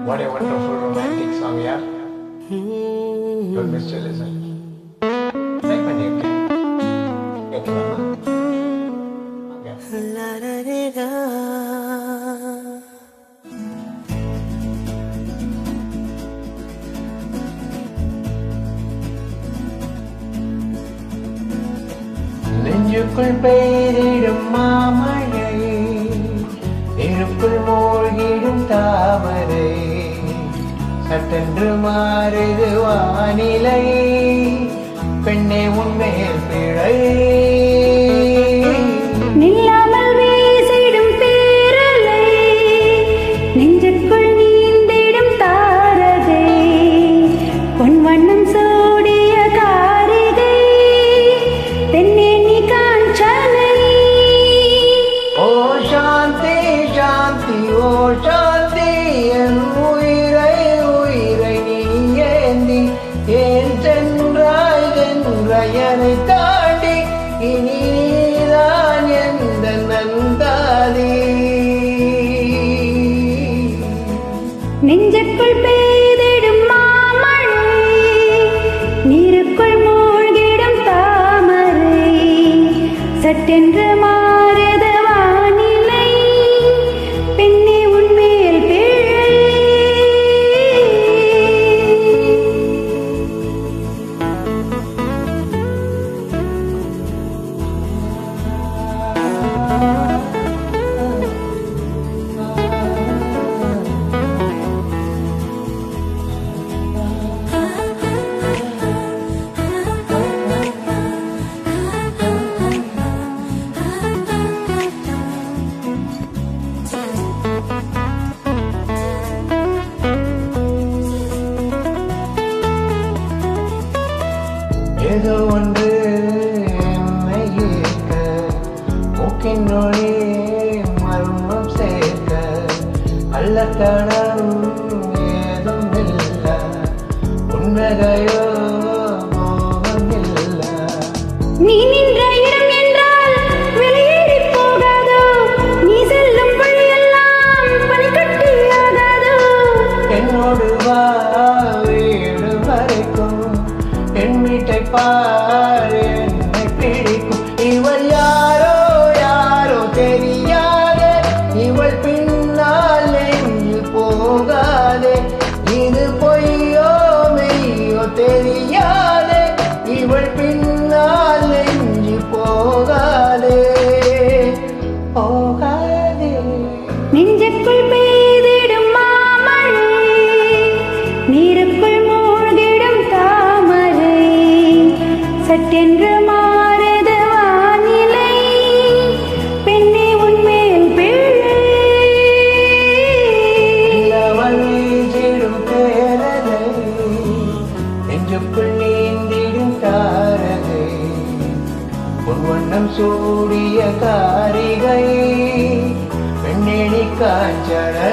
What a wonderful romantic song, yeah? Don't miss to listen. Make my name. கேட்கலாமா Okay. நெஞ்சுக்குள் பெய்திடும் மாமழை நெருப்புள் மூழ்கிடும் தாமரை சட்டென்று மாறுது வானிலை பெண்ணே உன்மேல் பிழை நில்லாமல் வீசிடும் பேரலை நெஞ்சுக்குள் நீந்திடும் தாரகை பொன் வண்ணம் சூடிய காரிகை பெண்ணே நீ காஞ்சனை ஓ சாந்தி சாந்தி ஓ சாந்தி என் உயிரை உயிரை நீ ஏந்தி ஏன் சென்றாய் சென்றாயனை தாண்டி இனி நீதான் எந்த நந்தாதி நெஞ்சுக்குள் பெய்திடும் மாமழை நீருக்குள் மூழ்கிடும் தாமரை சட்டென்று மாறுது வானிலை பெண்ணே உன்மேல் பிழை ஏதோ ஒன்று என்னை ஈர்க்க மூக்கின் நொழி மர்மம் சேர்க்க கள்ளத்தனம் ஏதும் இல்ல உண்மைகையோ மோகம் இல்ல நீ நின்ற இடம் என்றால் வெளியேறி போகாதோ நீ செல்லும் வழியெல்லாம் பனிக்கட்டியாகாதோ என்னோடு வா வீடு வரைக்கும் என் வீட்டை பார் என்னை பிடிக்கும் இவள் யாரோ யாரோ தெரியாத இவள் பின்னால் நெஞ்சில் போகாதே இது பொய்யோ மெய்யோ தெரியாதே இவள் பின்னால் நெஞ்சில் போகாதே போகாதே நெஞ்சுக்குள் பெய்திடும் மாமழை நீருக்குள் மூழ்கிடும் தாமரை சட்டென்று மாறுது வானிலை பெண்ணே உன்மேல் பிழை நிலவல் வீசிடும் பேரலை நெஞ்சுக்குள் நீந்திடும் தாரகை உன் வண்ணம் சூடிய காரிகை பெண்ணெணி காஞ்சனை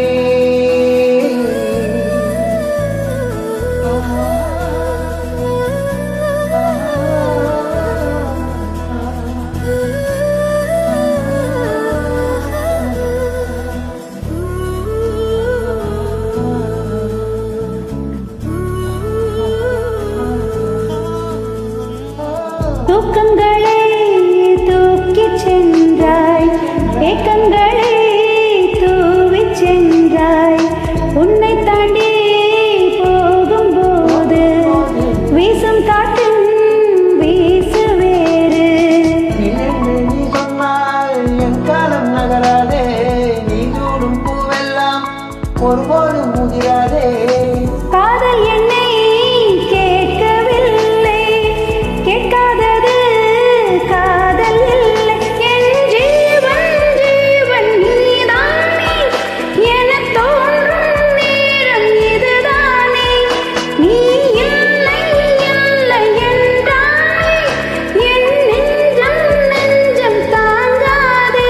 தூக்கங்களை தூக்கிச் சென்றாய் ஏக்கங்களை தூவிச் சென்றாய் உன்னை தாண்டி போகும்போது வீசும் காற்றின் வீசு வேறு நினைந்து நீ சொன்னால் என் காலம் நகராதே நீ சூடும் பூவெல்லாம் ஒருபோதும் முதிராதே காதல் என்னை கேட்கவில்லை கேட்காதது காதல் இல்லை என் ஜீவன் ஜீவன் நீதானே எனத் தோன்றும் நேரம் இதுதானே நீ இல்லை இல்லை என்றானே என் நெஞ்சம் நெஞ்சம் தாங்காதே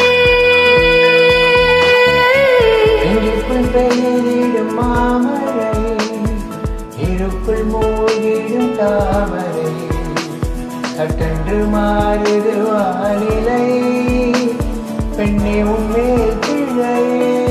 நெஞ்சுக்குள் பெய்திடும் மாமழை இருக்குள் மூழ்கிடும் தாமரை சட்டென்று மாறுது வானிலை பெண்ணே உன்மேல் பிழை